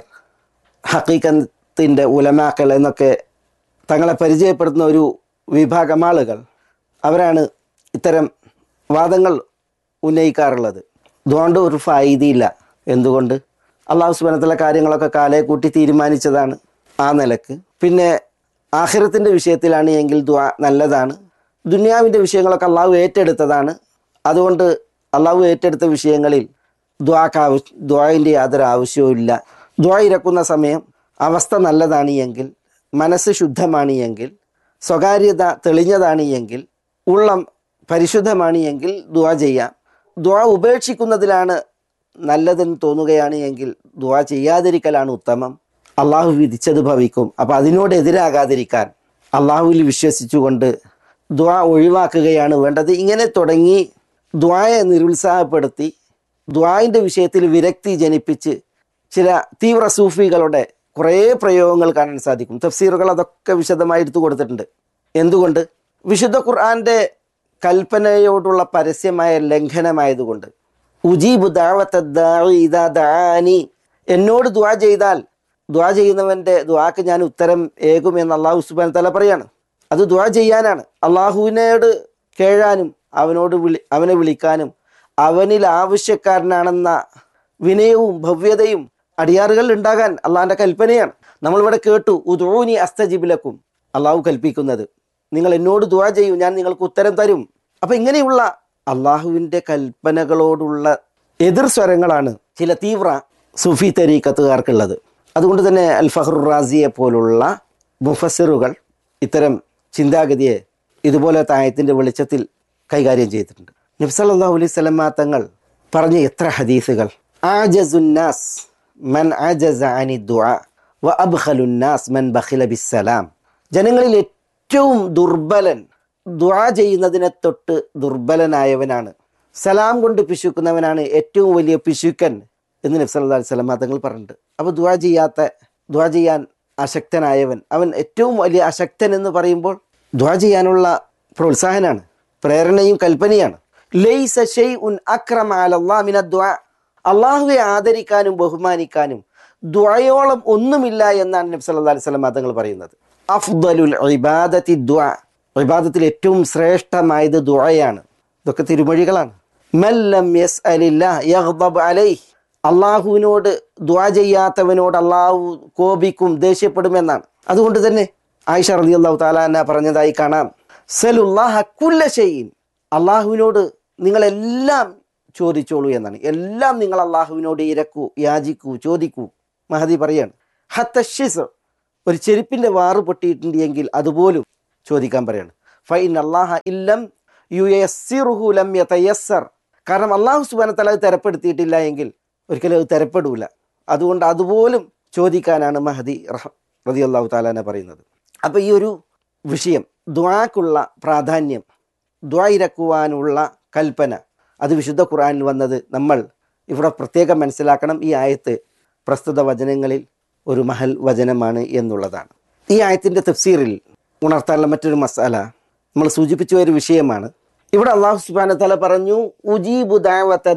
ഹക്കീക്കത്തിൻ്റെ ഉലമാക്കൾ എന്നൊക്കെ തങ്ങളെ പരിചയപ്പെടുത്തുന്ന ഒരു വിഭാഗം ആളുകൾ അവരാണ് ഇത്തരം വാദങ്ങൾ ഉന്നയിക്കാറുള്ളത് അതുകൊണ്ട് ഒരു ഫായിദയില്ല എന്തുകൊണ്ട് അള്ളാഹു സുബനത്തിലെ കാര്യങ്ങളൊക്കെ കാലയെ കൂട്ടി തീരുമാനിച്ചതാണ് ആ നിലക്ക് പിന്നെ ആഖിറത്തിൻ്റെ വിഷയത്തിലാണ് എങ്കിൽ ദ്വാ നല്ലതാണ് ദുനിയാവിൻ്റെ വിഷയങ്ങളൊക്കെ അള്ളാഹു ഏറ്റെടുത്തതാണ് അതുകൊണ്ട് അള്ളാഹു ഏറ്റെടുത്ത വിഷയങ്ങളിൽ ദ്വാക്ക് ആവശ്യ ദ്വായിൻ്റെ യാതൊരു ആവശ്യവും ഇല്ല ദ്വാ ഇരക്കുന്ന സമയം അവസ്ഥ നല്ലതാണ് എങ്കിൽ മനസ്സ് ശുദ്ധമാണ് എങ്കിൽ സ്വകാര്യത തെളിഞ്ഞതാണ് എങ്കിൽ ഉള്ളം പരിശുദ്ധമാണ് എങ്കിൽ ദ്വാ ചെയ്യാം ദ്വാ ഉപേക്ഷിക്കുന്നതിലാണ് നല്ലതെന്ന് തോന്നുകയാണ് എങ്കിൽ ദ്വാ ചെയ്യാതിരിക്കലാണ് ഉത്തമം അള്ളാഹു വിധിച്ചത് ഭവിക്കും അപ്പോൾ അതിനോട് എതിരാകാതിരിക്കാൻ അള്ളാഹുവിൽ വിശ്വസിച്ചുകൊണ്ട് ദ്വാ ഒഴിവാക്കുകയാണ് വേണ്ടത് ഇങ്ങനെ തുടങ്ങി ദ്വായെ നിരുത്സാഹപ്പെടുത്തി ദ്വായിൻ്റെ വിഷയത്തിൽ വിരക്തി ജനിപ്പിച്ച് ചില തീവ്ര സൂഫികളുടെ കുറേ പ്രയോഗങ്ങൾ കാണാൻ സാധിക്കും തഫ്സീറുകൾ അതൊക്കെ വിശദമായി എടുത്തു കൊടുത്തിട്ടുണ്ട് എന്തുകൊണ്ട് വിശുദ്ധ ഖുർആന്റെ കൽപ്പനയോടുള്ള പരസ്യമായ ലംഘനമായതുകൊണ്ട് ഉജീബു ദാവത്ത ദാഇ ഇദാ ദാനി എന്നോട് ദ്വാ ചെയ്താൽ ദ്വാ ചെയ്യുന്നവൻ്റെ ദ്വാക്ക് ഞാൻ ഉത്തരം ഏകുമെന്ന് അള്ളാഹു സുബാൻ തല പറയാണ് അത് ദ്വാ ചെയ്യാനാണ് അള്ളാഹുവിനോട് കേഴാനും അവനോട് വിളി അവനെ വിളിക്കാനും അവനിൽ ആവശ്യക്കാരനാണെന്ന വിനയവും ഭവ്യതയും അടിയാറുകൾ ഉണ്ടാകാൻ അള്ളാഹിൻ്റെ കൽപ്പനയാണ് നമ്മളിവിടെ കേട്ടു ഉദൂനി അസ്തജിബിലക്കും അള്ളാഹു കൽപ്പിക്കുന്നത് നിങ്ങൾ എന്നോട് ദ്വാ ചെയ്യൂ ഞാൻ നിങ്ങൾക്ക് ഉത്തരം തരും അപ്പം ഇങ്ങനെയുള്ള അള്ളാഹുവിൻ്റെ കൽപ്പനകളോടുള്ള എതിർ സ്വരങ്ങളാണ് ചില തീവ്ര സുഫി തരീക്കത്തുകാർക്കുള്ളത് അതുകൊണ്ട് തന്നെ അൽ ഫഹ്റു റാസിയെ പോലുള്ള മുഫസിറുകൾ ഇത്തരം ചിന്താഗതിയെ ഇതുപോലത്തെ ആയത്തിൻ്റെ വെളിച്ചത്തിൽ കൈകാര്യം ചെയ്തിട്ടുണ്ട് നബ്സല്ലാഹു അലൈഹി സ്വലമാ തങ്ങൾ പറഞ്ഞ എത്ര ഹദീസുകൾ ആജസുന്നാസ് മൻ ആജസ അനി ദുആ വ അബ്ഖലുന്നാസ് മൻ ബഖില ബിസ്സലാം ജനങ്ങളിൽ ഏറ്റവും ദുർബലൻ ദുആ ചെയ്യുന്നതിനെ തൊട്ട് ദുർബലനായവനാണ് സലാം കൊണ്ട് പിശുക്കുന്നവനാണ് ഏറ്റവും വലിയ പിശുക്കൻ എന്ന് നബ്സല്ലാ അലൈഹി സ്വലമാ തങ്ങൾ പറഞ്ഞിട്ടുണ്ട് അപ്പോൾ ദുആ ചെയ്യാത്ത ദുആ ചെയ്യാൻ അശക്തനായവൻ അവൻ ഏറ്റവും വലിയ അശക്തൻ എന്ന് പറയുമ്പോൾ ദുആ ചെയ്യാനുള്ള പ്രോത്സാഹനാണ് പ്രേരണയും കൽപ്പനയാണ് ലൈസ ഷൈഉൻ അക്രമ അലല്ലാഹ് മിന ദുആ അള്ളാഹുവെ ആദരിക്കാനും ബഹുമാനിക്കാനും ദുആയോളം ഒന്നുമില്ല എന്നാണ് നബി സല്ലല്ലാഹു അലൈഹി വസല്ലം തങ്ങൾ പറയുന്നത് അഫ്ദലുൽ ഇബാദത്തി ദുആ ഇബാദത്തിൽ ഏറ്റവും ശ്രേഷ്ഠമായത് ദുആയാണ് ഇതൊക്കെ തിരുമൊഴികളാണ് മല്ലം യസ്അലില്ലാഹ് യഗ്ദബ് അലൈഹി അള്ളാഹുവിനോട് ദ്വാ ചെയ്യാത്തവനോട് അള്ളാഹു കോപിക്കും ദേഷ്യപ്പെടുമെന്നാണ് അതുകൊണ്ട് തന്നെ ആയിഷ റലി അള്ളാഹു താലാന പറഞ്ഞതായി കാണാം സലുല്ലാഹ കുല്ല ഷെയ്ൻ അള്ളാഹുവിനോട് നിങ്ങളെല്ലാം ചോദിച്ചോളൂ എന്നാണ് എല്ലാം നിങ്ങൾ അള്ളാഹുവിനോട് ഇരക്കൂ യാചിക്കൂ ചോദിക്കൂ മഹദി പറയാണ് ഹത്തഷിസ് ഒരു ചെരുപ്പിൻ്റെ വാറ് പൊട്ടിയിട്ടുണ്ട് എങ്കിൽ അതുപോലും ചോദിക്കാൻ പറയാണ് ഫൈൻ അള്ളാഹ ഇല്ലം യു യസ്സിറുഹു ലം യതയസ്സർ കാരണം അള്ളാഹു സുബാന തല അത് തരപ്പെടുത്തിയിട്ടില്ല എങ്കിൽ ഒരിക്കലും അത് തരപ്പെടൂല അതുകൊണ്ട് അതുപോലും ചോദിക്കാനാണ് മഹദി റതി അള്ളാഹു താലാനെ പറയുന്നത് അപ്പോൾ ഈ ഒരു വിഷയം ദ്വാക്കുള്ള പ്രാധാന്യം ദ്വാ ഇരക്കുവാനുള്ള കൽപ്പന അത് വിശുദ്ധ ഖുർആനിൽ വന്നത് നമ്മൾ ഇവിടെ പ്രത്യേകം മനസ്സിലാക്കണം ഈ ആയത്ത് പ്രസ്തുത വചനങ്ങളിൽ ഒരു മഹൽ വചനമാണ് എന്നുള്ളതാണ് ഈ ആയത്തിൻ്റെ തഫ്സീറിൽ ഉണർത്താനുള്ള മറ്റൊരു മസാല നമ്മൾ സൂചിപ്പിച്ച ഒരു വിഷയമാണ് ഇവിടെ അള്ളാഹു സുബാന തല പറഞ്ഞു ഉജീബു ദാവത്ത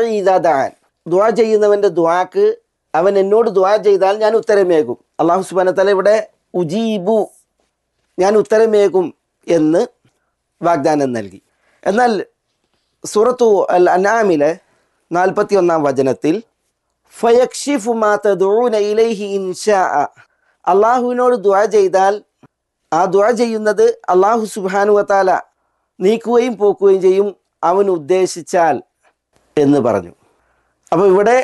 ദാൻ ദ്വാ ചെയ്യുന്നവൻ്റെ ദ്വാക്ക് അവൻ എന്നോട് ദ്വാ ചെയ്താൽ ഞാൻ ഉത്തരമേകും അള്ളാഹു സുബാന തല ഇവിടെ ഉജീബു ഞാൻ ഉത്തരമേകും എന്ന് വാഗ്ദാനം നൽകി എന്നാൽ സൂറത്തു അൽ അനാമിലെ നാൽപ്പത്തി ഒന്നാം വചനത്തിൽ ഫയക്ഷിഫു മാ തദഊന ഇലൈഹി ഇൻഷാ അള്ളാഹുവിനോട് ദ്വാ ചെയ്താൽ ആ ദ്വാ ചെയ്യുന്നത് അള്ളാഹു സുബാനു വത്താല നീക്കുകയും പോക്കുകയും ചെയ്യും അവൻ ഉദ്ദേശിച്ചാൽ എന്ന് പറഞ്ഞു അപ്പോൾ ഇവിടെ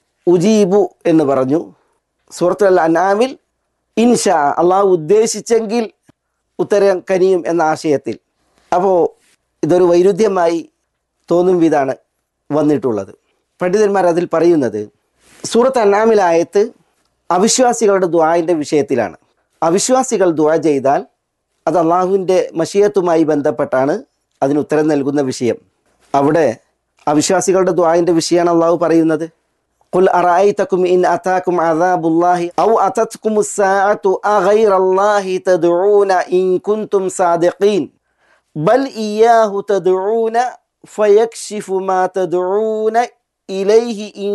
ഉജീബു എന്ന് പറഞ്ഞു സൂറത്ത് അൽ അനാമിൽ ഇൻഷാ അള്ളാഹു ഉദ്ദേശിച്ചെങ്കിൽ ഉത്തരം കനിയും എന്ന ആശയത്തിൽ അപ്പോൾ ഇതൊരു വൈരുദ്ധ്യമായി തോന്നും വിധാണ് വന്നിട്ടുള്ളത് പണ്ഡിതന്മാർ അതിൽ പറയുന്നത് സൂറത്ത് അന്നാമിലായത്ത് അവിശ്വാസികളുടെ ദ്വായിൻ്റെ വിഷയത്തിലാണ് അവിശ്വാസികൾ ദ്വാ ചെയ്താൽ അത് അള്ളാഹുവിൻ്റെ മഷിയത്തുമായി ബന്ധപ്പെട്ടാണ് അതിന് ഉത്തരം നൽകുന്ന വിഷയം അവിടെ അവിശ്വാസികളുടെ ദ്വായിൻ്റെ വിഷയമാണ് അള്ളാഹു പറയുന്നത് قل أرأيتكم إن أتاكم عذاب الله أو أتتكم الساعة أغير الله تدعون إن كنتم صادقين بل إياه تدعون فيكشف ما تدعون إليه إن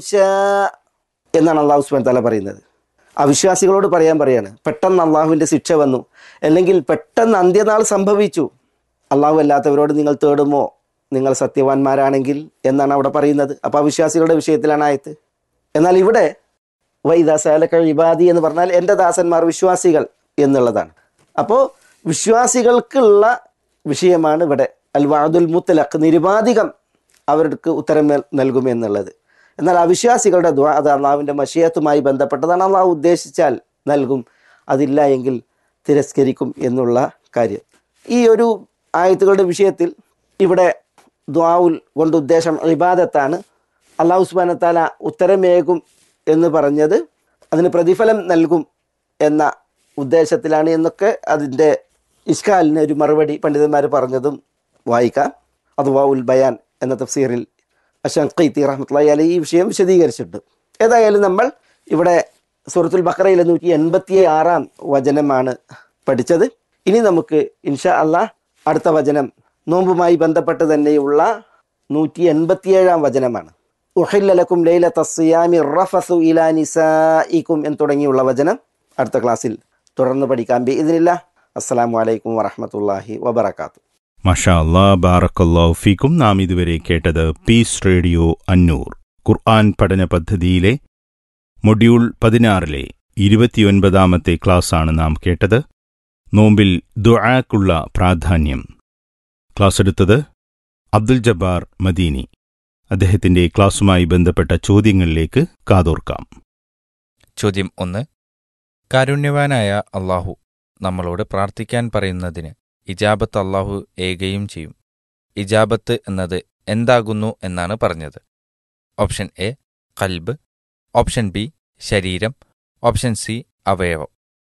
شاء എന്നാണ് അള്ളാഹു സുബാൻ തല പറയുന്നത് അവിശ്വാസികളോട് പറയാൻ പറയാണ് പെട്ടെന്ന് അള്ളാഹുവിൻ്റെ ശിക്ഷ വന്നു അല്ലെങ്കിൽ പെട്ടെന്ന് അന്ത്യനാൾ സംഭവിച്ചു അള്ളാഹു അല്ലാത്തവരോട് നിങ്ങൾ തേടുമോ നിങ്ങൾ സത്യവാന്മാരാണെങ്കിൽ എന്നാണ് അവിടെ പറയുന്നത് അപ്പോൾ അവിശ്വാസികളുടെ വിഷയത്തിലാണ് ആയത്ത് എന്നാൽ ഇവിടെ വൈദാസാലക്ക ഇബാദി എന്ന് പറഞ്ഞാൽ എൻ്റെ ദാസന്മാർ വിശ്വാസികൾ എന്നുള്ളതാണ് അപ്പോൾ വിശ്വാസികൾക്കുള്ള വിഷയമാണ് ഇവിടെ അൽ വാദുൽ മുത്തലഖ് നിരുപാധികം അവർക്ക് ഉത്തരം നൽ- നൽകുമെന്നുള്ളത് എന്നാൽ അവിശ്വാസികളുടെ ദ്വാ അത് അള്ളാഹുവിൻ്റെ മഷിയത്തുമായി ബന്ധപ്പെട്ടതാണ് അള്ളാഹു ഉദ്ദേശിച്ചാൽ നൽകും അതില്ല എങ്കിൽ തിരസ്കരിക്കും എന്നുള്ള കാര്യം ഈ ഒരു ആയത്തുകളുടെ വിഷയത്തിൽ ഇവിടെ ദ്വാവുൽ കൊണ്ട് ഉദ്ദേശം ഇബാദത്താണ് അള്ളാഹു സുബാന താല ഉത്തരമേകും എന്ന് പറഞ്ഞത് അതിന് പ്രതിഫലം നൽകും എന്ന ഉദ്ദേശത്തിലാണ് എന്നൊക്കെ അതിൻ്റെ ഇഷ്കാലിന് ഒരു മറുപടി പണ്ഡിതന്മാർ പറഞ്ഞതും വായിക്കാം അഥവാ ഉൽ ബയാൻ എന്ന തഫ്സീറിൽ അഷങ്കൈത്തി റഹ്മത്തുള്ളി അലി ഈ വിഷയം വിശദീകരിച്ചിട്ടുണ്ട് ഏതായാലും നമ്മൾ ഇവിടെ സൂറത്തുൽ ബക്കറയിലെ നൂറ്റി എൺപത്തി ആറാം വചനമാണ് പഠിച്ചത് ഇനി നമുക്ക് ഇൻഷാ അള്ളാഹ് അടുത്ത വചനം നോമ്പുമായി ബന്ധപ്പെട്ട് തന്നെയുള്ള നൂറ്റി എൺപത്തിയേഴാം വചനമാണ് ഉഹില്ലലക്കും ലൈല തസ്യാമി റഫസു ഇലാ നിസായിക്കും എന്ന് തുടങ്ങിയുള്ള വചനം അടുത്ത ക്ലാസ്സിൽ തുടർന്ന് പഠിക്കാം ബി ഇതിനില്ല അസ്സലാമു അലൈക്കും വറഹമത്തല്ലാഹി വബർക്കാത്തു മഷാ അല്ലാ ബാറക്കല്ലാഹു ഫീക്കും നാം ഇതുവരെ കേട്ടത് പീസ് റേഡിയോ അന്നൂർ ഖുർആൻ പഠന പദ്ധതിയിലെ മൊഡ്യൂൾ പതിനാറിലെ ഇരുപത്തിയൊൻപതാമത്തെ ക്ലാസ്സാണ് നാം കേട്ടത് നോമ്പിൽ ദുആക്കുള്ള പ്രാധാന്യം ക്ലാസ് എടുത്തത് അബ്ദുൽ ജബ്ബാർ മദീനി അദ്ദേഹത്തിന്റെ ക്ലാസുമായി ബന്ധപ്പെട്ട ചോദ്യങ്ങളിലേക്ക് കാതോർക്കാം ചോദ്യം ഒന്ന് കാരുണ്യവാനായ അള്ളാഹു നമ്മളോട് പ്രാർത്ഥിക്കാൻ പറയുന്നതിന് ഇജാബത്ത് അള്ളാഹു ഏകയും ചെയ്യും ഇജാബത്ത് എന്നത് എന്താകുന്നു എന്നാണ് പറഞ്ഞത് ഓപ്ഷൻ എ കൽബ് ഓപ്ഷൻ ബി ശരീരം ഓപ്ഷൻ സി അവയവം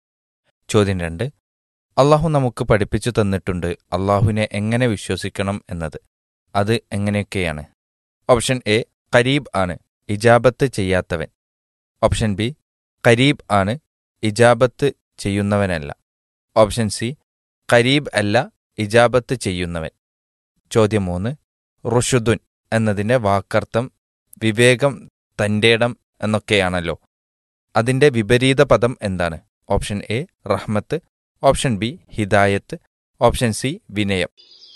ചോദ്യം രണ്ട് അള്ളാഹു നമുക്ക് പഠിപ്പിച്ചു തന്നിട്ടുണ്ട് അള്ളാഹുവിനെ എങ്ങനെ വിശ്വസിക്കണം എന്നത് അത് എങ്ങനെയൊക്കെയാണ് ഓപ്ഷൻ എ കരീബ് ആണ് ഇജാബത്ത് ചെയ്യാത്തവൻ ഓപ്ഷൻ ബി കരീബ് ആണ് ഇജാബത്ത് ചെയ്യുന്നവനല്ല ഓപ്ഷൻ സി കരീബ് അല്ല ഇജാബത്ത് ചെയ്യുന്നവൻ ചോദ്യം മൂന്ന് റുഷുദുൻ എന്നതിൻ്റെ വാക്കർത്ഥം വിവേകം തൻ്റെടം എന്നൊക്കെയാണല്ലോ അതിൻ്റെ വിപരീത പദം എന്താണ് ഓപ്ഷൻ എ റഹ്മത്ത് ഓപ്ഷൻ ബി ഹിദായത്ത് ഓപ്ഷൻ സി വിനയം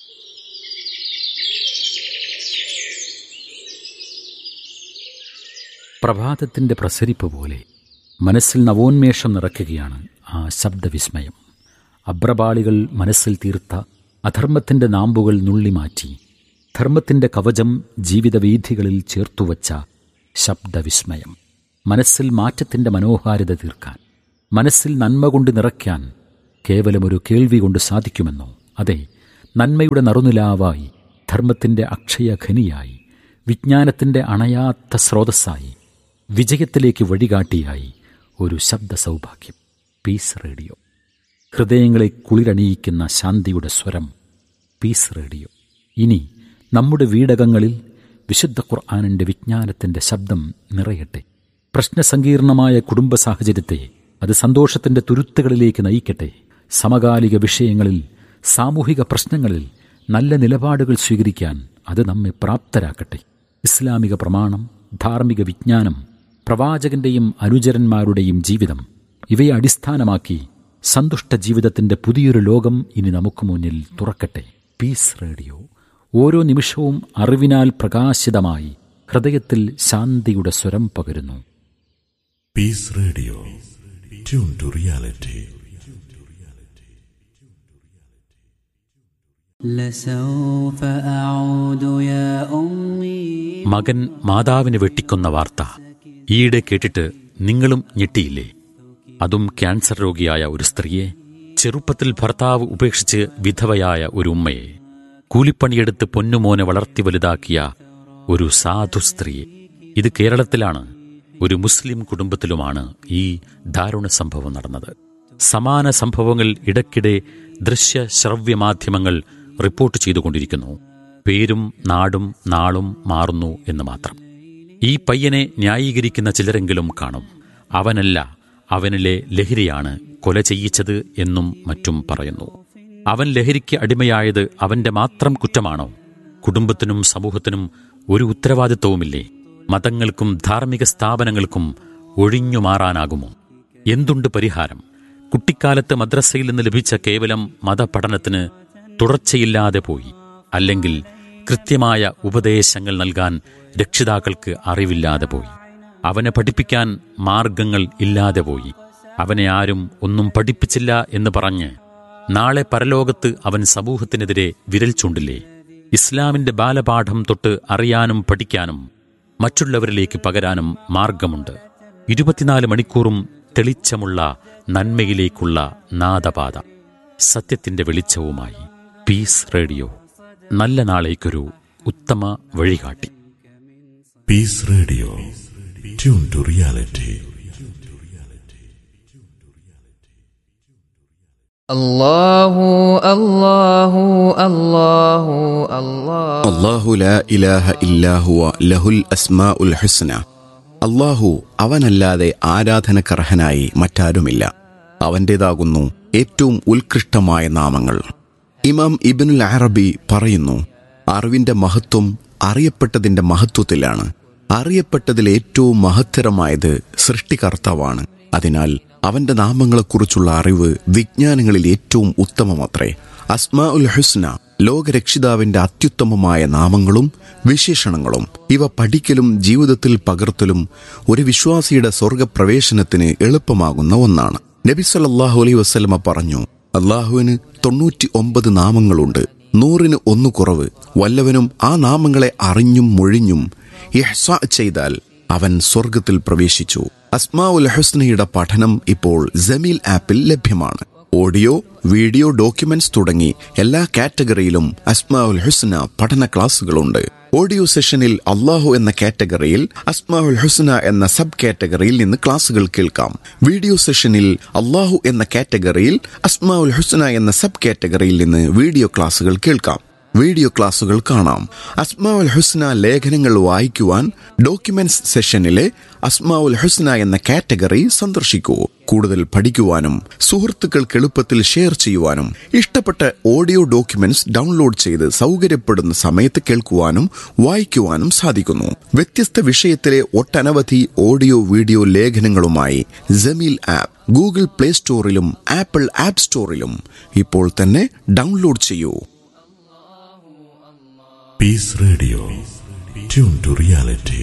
പ്രഭാതത്തിൻ്റെ പ്രസരിപ്പ് പോലെ മനസ്സിൽ നവോന്മേഷം നിറയ്ക്കുകയാണ് ആ ശബ്ദവിസ്മയം അബ്രപാളികൾ മനസ്സിൽ തീർത്ത അധർമ്മത്തിൻ്റെ നാമ്പുകൾ നുള്ളിമാറ്റി ധർമ്മത്തിൻ്റെ കവചം ജീവിതവീഥികളിൽ ചേർത്തുവച്ച ശബ്ദവിസ്മയം മനസ്സിൽ മാറ്റത്തിൻ്റെ മനോഹാരിത തീർക്കാൻ മനസ്സിൽ നന്മ കൊണ്ട് നിറയ്ക്കാൻ കേവലമൊരു കേൾവി കൊണ്ട് സാധിക്കുമെന്നോ അതെ നന്മയുടെ നറുനിലാവായി ധർമ്മത്തിൻ്റെ അക്ഷയഖനിയായി വിജ്ഞാനത്തിൻ്റെ അണയാത്ത സ്രോതസ്സായി വിജയത്തിലേക്ക് വഴികാട്ടിയായി ഒരു ശബ്ദ സൗഭാഗ്യം പീസ് റേഡിയോ ഹൃദയങ്ങളെ കുളിരണിയിക്കുന്ന ശാന്തിയുടെ സ്വരം പീസ് റേഡിയോ ഇനി നമ്മുടെ വീടകങ്ങളിൽ വിശുദ്ധ ഖുർആാനിൻ്റെ വിജ്ഞാനത്തിൻ്റെ ശബ്ദം നിറയട്ടെ പ്രശ്നസങ്കീർണമായ കുടുംബ സാഹചര്യത്തെ അത് സന്തോഷത്തിൻ്റെ തുരുത്തുകളിലേക്ക് നയിക്കട്ടെ സമകാലിക വിഷയങ്ങളിൽ സാമൂഹിക പ്രശ്നങ്ങളിൽ നല്ല നിലപാടുകൾ സ്വീകരിക്കാൻ അത് നമ്മെ പ്രാപ്തരാക്കട്ടെ ഇസ്ലാമിക പ്രമാണം ധാർമ്മിക വിജ്ഞാനം പ്രവാചകന്റെയും അനുചരന്മാരുടെയും ജീവിതം ഇവയെ അടിസ്ഥാനമാക്കി സന്തുഷ്ട ജീവിതത്തിന്റെ പുതിയൊരു ലോകം ഇനി നമുക്ക് മുന്നിൽ തുറക്കട്ടെ പീസ് റേഡിയോ ഓരോ നിമിഷവും അറിവിനാൽ പ്രകാശിതമായി ഹൃദയത്തിൽ ശാന്തിയുടെ സ്വരം പകരുന്നു Peace Radio. Tune to reality. لسوف أعود يا أمي മകൻ മാതാവിനെ വെട്ടിക്കൊന്ന വാർത്ത ഈയിടെ കേട്ടിട്ട് നിങ്ങളും ഞെട്ടിയില്ലേ അതും ക്യാൻസർ രോഗിയായ ഒരു സ്ത്രീയെ ചെറുപ്പത്തിൽ ഭർത്താവ് ഉപേക്ഷിച്ച് വിധവയായ ഒരു ഉമ്മയെ കൂലിപ്പണിയെടുത്ത് പൊന്നുമോനെ വളർത്തി വലുതാക്കിയ ഒരു സാധു സ്ത്രീയെ ഇത് കേരളത്തിലാണ് ഒരു മുസ്ലിം കുടുംബത്തിലുമാണ് ഈ ദാരുണ സംഭവം നടന്നത് സമാന സംഭവങ്ങൾ ഇടയ്ക്കിടെ ദൃശ്യ ശ്രവ്യ മാധ്യമങ്ങൾ റിപ്പോർട്ട് ചെയ്തുകൊണ്ടിരിക്കുന്നു പേരും നാടും നാളും മാറുന്നു എന്ന് മാത്രം ഈ പയ്യനെ ന്യായീകരിക്കുന്ന ചിലരെങ്കിലും കാണും അവനല്ല അവനിലെ ലഹരിയാണ് കൊല ചെയ്യിച്ചത് എന്നും മറ്റും പറയുന്നു അവൻ ലഹരിക്ക് അടിമയായത് അവന്റെ മാത്രം കുറ്റമാണോ കുടുംബത്തിനും സമൂഹത്തിനും ഒരു ഉത്തരവാദിത്വവുമില്ലേ മതങ്ങൾക്കും ധാർമ്മിക സ്ഥാപനങ്ങൾക്കും ഒഴിഞ്ഞു മാറാനാകുമോ എന്തുണ്ട് പരിഹാരം കുട്ടിക്കാലത്ത് മദ്രസയിൽ നിന്ന് ലഭിച്ച കേവലം മതപഠനത്തിന് തുടർച്ചയില്ലാതെ പോയി അല്ലെങ്കിൽ കൃത്യമായ ഉപദേശങ്ങൾ നൽകാൻ രക്ഷിതാക്കൾക്ക് അറിവില്ലാതെ പോയി അവനെ പഠിപ്പിക്കാൻ മാർഗങ്ങൾ ഇല്ലാതെ പോയി അവനെ ആരും ഒന്നും പഠിപ്പിച്ചില്ല എന്ന് പറഞ്ഞ് നാളെ പരലോകത്ത് അവൻ സമൂഹത്തിനെതിരെ വിരൽ ചൂണ്ടില്ലേ ഇസ്ലാമിന്റെ ബാലപാഠം തൊട്ട് അറിയാനും പഠിക്കാനും മറ്റുള്ളവരിലേക്ക് പകരാനും മാർഗമുണ്ട് ഇരുപത്തിനാല് മണിക്കൂറും തെളിച്ചമുള്ള നന്മയിലേക്കുള്ള നാദപാത സത്യത്തിന്റെ വെളിച്ചവുമായി പീസ് റേഡിയോ നല്ല നാളേക്കൊരു ഉത്തമ വഴികാട്ടി Peace Radio. Tune to reality. الله الله الله الله അള്ളാഹു ലാ ഇലാഹ ഇല്ലാഹുവ ലഹുൽ അസ്മാഉൽ ഹുസ്ന അള്ളാഹു അവനല്ലാതെ ആരാധനക്കർഹനായി മറ്റാരുമില്ല അവൻ്റേതാകുന്നു ഏറ്റവും ഉത്കൃഷ്ടമായ നാമങ്ങൾ ഇമാം ഇബിനുൽ അറബി പറയുന്നു അറിവിന്റെ മഹത്വം അറിയപ്പെട്ടതിന്റെ മഹത്വത്തിലാണ് അറിയപ്പെട്ടതിൽ ഏറ്റവും മഹത്തരമായത് സൃഷ്ടികർത്താവാണ് അതിനാൽ അവന്റെ നാമങ്ങളെക്കുറിച്ചുള്ള അറിവ് വിജ്ഞാനങ്ങളിൽ ഏറ്റവും ഉത്തമമത്രേ അസ്മാ ഉൽ ഹുസ്ന ലോകരക്ഷിതാവിന്റെ അത്യുത്തമമായ നാമങ്ങളും വിശേഷണങ്ങളും ഇവ പഠിക്കലും ജീവിതത്തിൽ പകർത്തലും ഒരു വിശ്വാസിയുടെ സ്വർഗപ്രവേശനത്തിന് എളുപ്പമാകുന്ന ഒന്നാണ് നബി സല്ലല്ലാഹു അലൈഹി വസല്ലമ പറഞ്ഞു അള്ളാഹുവിന് തൊണ്ണൂറ്റി ഒമ്പത് നാമങ്ങളുണ്ട് നൂറിന് ഒന്ന് കുറവ് വല്ലവനും ആ നാമങ്ങളെ അറിഞ്ഞും മൊഴിഞ്ഞും ഇഹ്സ ചെയ്താൽ അവൻ സ്വർഗത്തിൽ പ്രവേശിച്ചു അസ്മാ ഉൽ ഹുസ്നയുടെ പഠനം ഇപ്പോൾ ജമീൽ ആപ്പിൽ ലഭ്യമാണ് ഓഡിയോ വീഡിയോ ഡോക്യുമെന്റ്സ് തുടങ്ങി എല്ലാ കാറ്റഗറിയിലും അസ്മാ ഉൽ ഹുസ്ന പഠന ക്ലാസുകളുണ്ട് ഓഡിയോ സെഷനിൽ അള്ളാഹു എന്ന കാറ്റഗറിയിൽ അസ്മാ ഉൽ ഹുസ്ന എന്ന സബ് കാറ്റഗറിയിൽ നിന്ന് ക്ലാസുകൾ കേൾക്കാം വീഡിയോ സെഷനിൽ അള്ളാഹു എന്ന കാറ്റഗറിയിൽ അസ്മാ ഉൽ ഹുസ്ന എന്ന സബ് കാറ്റഗറിയിൽ നിന്ന് വീഡിയോ ക്ലാസുകൾ കേൾക്കാം വീഡിയോ ക്ലാസുകൾ കാണാം അസ്മാഉൽ ഹുസ്ന ലേഖനങ്ങൾ വായിക്കുവാൻ ഡോക്യുമെന്റ്സ് സെഷനിലെ അസ്മാഉൽ ഹുസ്ന എന്ന കാറ്റഗറി സന്ദർശിക്കൂ കൂടുതൽ പഠിക്കുവാനും സുഹൃത്തുക്കൾക്ക് എളുപ്പത്തിൽ ഷെയർ ചെയ്യുവാനും ഇഷ്ടപ്പെട്ട ഓഡിയോ ഡോക്യുമെന്റ്സ് ഡൗൺലോഡ് ചെയ്ത് സൗകര്യപ്പെടുന്ന സമയത്ത് കേൾക്കുവാനും വായിക്കുവാനും സാധിക്കുന്നു വ്യത്യസ്ത വിഷയത്തിലെ ഒട്ടനവധി ഓഡിയോ വീഡിയോ ലേഖനങ്ങളുമായി ജമീൽ ആപ്പ് ഗൂഗിൾ പ്ലേ സ്റ്റോറിലും ആപ്പിൾ ആപ്പ് സ്റ്റോറിലും ഇപ്പോൾ തന്നെ ഡൗൺലോഡ് ചെയ്യൂ Peace Radio. Tune to reality.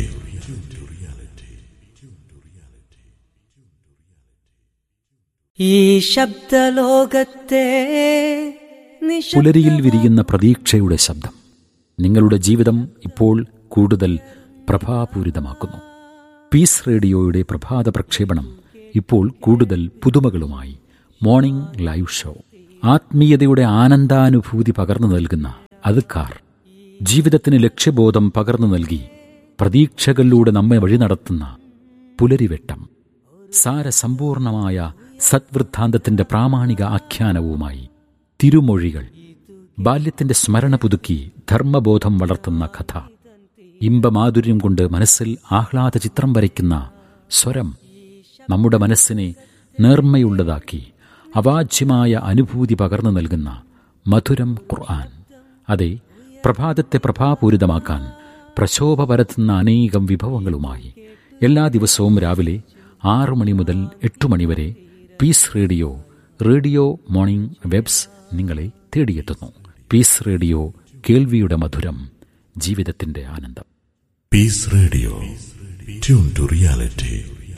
ഈ ശബ്ദലോകത്തെ നിശബ്ദ- പുലരിയിൽ വിരിയുന്ന പ്രതീക്ഷയുടെ ശബ്ദം നിങ്ങളുടെ ജീവിതം ഇപ്പോൾ കൂടുതൽ പ്രഭാപൂരിതമാക്കുന്നു പീസ് റേഡിയോയുടെ പ്രഭാത പ്രക്ഷേപണം ഇപ്പോൾ കൂടുതൽ പുതുമകളുമായി മോർണിംഗ് ലൈവ് ഷോ ആത്മീയതയുടെ ആനന്ദാനുഭൂതി പകർന്നു നൽകുന്ന അതുക്കാർ ജീവിതത്തിന് ലക്ഷ്യബോധം പകർന്നു നൽകി പ്രതീക്ഷകളിലൂടെ നമ്മെ വഴി നടത്തുന്ന പുലരിവെട്ടം സാരസമ്പൂർണമായ സദ്വൃദ്ധാന്തത്തിന്റെ പ്രാമാണിക ആഖ്യാനവുമായി തിരുമൊഴികൾ ബാല്യത്തിന്റെ സ്മരണ പുതുക്കി ധർമ്മബോധം വളർത്തുന്ന കഥ ഇമ്പമാധുര്യം കൊണ്ട് മനസ്സിൽ ആഹ്ലാദ ചിത്രം വരയ്ക്കുന്ന സ്വരം നമ്മുടെ മനസ്സിനെ നേർമ്മയുള്ളതാക്കി അവാച്യമായ അനുഭൂതി പകർന്നു നൽകുന്ന മധുരം ഖുർആൻ അതെ പ്രഭാതത്തെ പ്രഭാപൂരിതമാക്കാൻ പ്രശോഭ പരത്തുന്ന അനേകം വിഭവങ്ങളുമായി എല്ലാ ദിവസവും രാവിലെ ആറു മണി മുതൽ എട്ടു മണി വരെ peace radio radio morning webs നിങ്ങളെ തേടിയെത്തുന്നു പീസ് റേഡിയോ കേൾവിയുടെ മധുരം ജീവിതത്തിന്റെ ആനന്ദം Peace Radio. Tune to reality.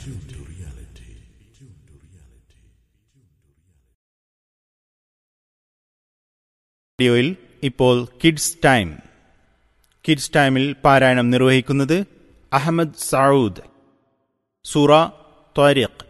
റേഡിയോയിൽ ഇപ്പോൾ കിഡ്സ് ടൈം കിഡ്സ് ടൈമിൽ പാരായണം നിർവഹിക്കുന്നത് അഹമ്മദ് സൗദ് സൂറ ത്വാരിഖ്